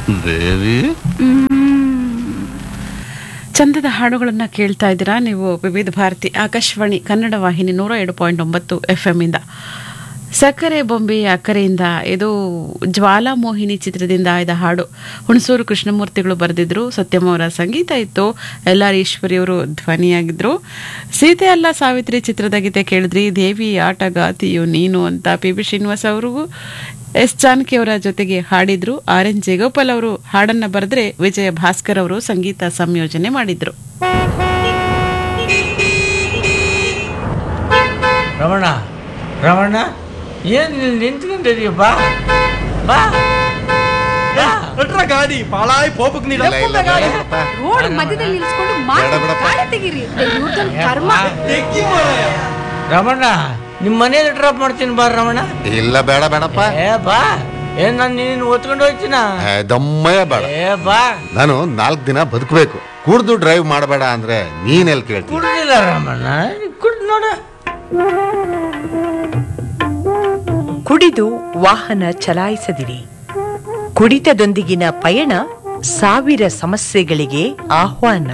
ದೇವಿ ಚಂದದ ಹಾಡುಗಳನ್ನು ಕೇಳ್ತಾ ಇದ್ದೀರಾ ನೀವು ವಿವಿಧ ಭಾರತಿ ಆಕಾಶವಾಣಿ ಕನ್ನಡ ವಾಹಿನಿ ನೂರ ಎರಡು ಪಾಯಿಂಟ್ ಒಂಬತ್ತು ಎಫ್ ಇಂದ ಸಕ್ಕರೆ ಬೊಂಬೆ ಅಕ್ಕರೆಯಿಂದ ಇದು ಜ್ವಾಲಾಮೋಹಿನಿ ಚಿತ್ರದಿಂದ ಆಯ್ದ ಹಾಡು ಹುಣಸೂರು ಕೃಷ್ಣಮೂರ್ತಿಗಳು ಬರೆದಿದ್ರು ಸತ್ಯಂ ಅವರ ಸಂಗೀತ ಇತ್ತು ಎಲ್ ಆರ್ ಈಶ್ವರಿಯವರು ಧ್ವನಿಯಾಗಿದ್ರು ಸೀತೆ ಅಲ್ಲ ಸಾವಿತ್ರಿ ಚಿತ್ರದ ಗೀತೆ ಕೇಳಿದ್ರಿ ದೇವಿ ಆಟಗಾತಿಯು ನೀನು ಅಂತ ಪಿ ಬಿ ಶ್ರೀನಿವಾಸ್ ಅವ್ರಿಗೂ ಎಸ್ ಜಾನಕಿ ಅವರ ಜೊತೆಗೆ ಹಾಡಿದ್ರು ಆರ್ ಎನ್ ಜೇಗೋಪಾಲ್ ಅವರು ಹಾಡನ್ನ ಬರೆದ್ರೆ ವಿಜಯ ಭಾಸ್ಕರ್ ಅವರು ಸಂಗೀತ ಸಂಯೋಜನೆ ಮಾಡಿದ್ರು ರಮಣ ರಮಣ ಏನು ಇಲ್ಲಿ ನಿಂತ್ಕೊಂಡಿದೀಯ ಬಾ ಬಾ ಬಾ. ನಟ್ರ ಗಾಡಿ ಪಾಳಾಯ್ ಪೋಪಕ್ ನೀಡ ಇಲ್ಲ ಇಲ್ಲ ಬೇಡ ಬಿಡಪ್ಪ. ರೋಡ್ ಮಧ್ಯದಲ್ಲಿ ನಿಲ್ಸ್ಕೊಂಡು ಬೇಡ ಬಿಡಪ್ಪ. ಗಾಡಿ ತೆಗೀರಿ ಇವ್ರ್ದೊಂದ್ ಕರ್ಮ ರಮಣ ನಿಮ್ಮ ಮನೇಲಿ ಡ್ರಾಪ್ ಮಾಡ್ತೀನಿ ಬಾ ರಮಣ ಇಲ್ಲ ಬೇಡ ಬೇಡಪ್ಪ ಏ ಬಾ ಏನ್ ನಾನು ನೀನು ಒತ್ಕೊಂಡು ಹೋಗ್ತೀನ ಏ, ದಮ್ಮಯ್ಯ ಬೇಡ ಏ ಬಾ ನಾನು ನಾಲ್ಕು ದಿನ ಬದುಕಬೇಕು ಕುಡ್ದು ಡ್ರೈವ್ ಮಾಡಬೇಡ ಅಂದ್ರೆ ನೀನೆಲ್ ಕೇಳ್ತೀನಿ ಕುಡ್ದಿಲ್ಲ ರಮಣ ಕುಡ್ ನೋಡ ಕುಡಿದು ವಾಹನ ಚಲಾಯಿಸದಿರಿ ಕುಡಿತದೊಂದಿಗಿನ ಪಯಣ ಸಾವಿರ ಸಮಸ್ಯೆಗಳಿಗೆ ಆಹ್ವಾನ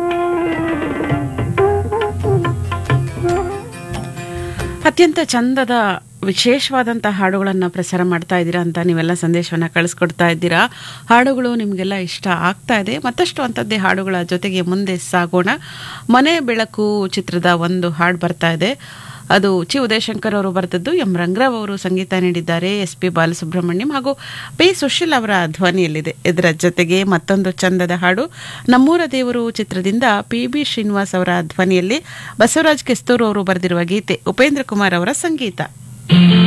ಅತ್ಯಂತ ಚಂದದ ವಿಶೇಷವಾದಂಥ ಹಾಡುಗಳನ್ನು ಪ್ರಸಾರ ಮಾಡ್ತಾ ಇದ್ದೀರಾ ಅಂತ ನೀವೆಲ್ಲ ಸಂದೇಶವನ್ನು ಕಳಿಸ್ಕೊಡ್ತಾ ಇದ್ದೀರಾ ಹಾಡುಗಳು ನಿಮಗೆಲ್ಲ ಇಷ್ಟ ಆಗ್ತಾ ಇದೆ ಮತ್ತಷ್ಟು ಅಂಥದ್ದೇ ಹಾಡುಗಳ ಜೊತೆಗೆ ಮುಂದೆ ಸಾಗೋಣ ಮನೆ ಬೆಳಕು ಚಿತ್ರದ ಒಂದು ಹಾಡು ಬರ್ತಾ ಇದೆ ಅದು ಚಿ ಉದಯಶಂಕರ್ ಅವರು ಬರೆದದ್ದು ಎಂ ರಂಗರಾವ್ ಅವರು ಸಂಗೀತ ನೀಡಿದ್ದಾರೆ ಎಸ್ ಪಿ ಬಾಲಸುಬ್ರಹ್ಮಣ್ಯಂ ಹಾಗೂ ಪಿ ಸುಶೀಲ್ ಅವರ ಧ್ವನಿಯಲ್ಲಿದೆ ಇದರ ಜೊತೆಗೆ ಮತ್ತೊಂದು ಚಂದದ ಹಾಡು ನಮ್ಮೂರ ದೇವರು ಚಿತ್ರದಿಂದ ಪಿ ಬಿ ಶ್ರೀನಿವಾಸ್ ಅವರ ಧ್ವನಿಯಲ್ಲಿ ಬಸವರಾಜ್ ಕೆಸ್ತೂರು ಅವರು ಬರೆದಿರುವ ಗೀತೆ ಉಪೇಂದ್ರ ಕುಮಾರ್ ಅವರ ಸಂಗೀತ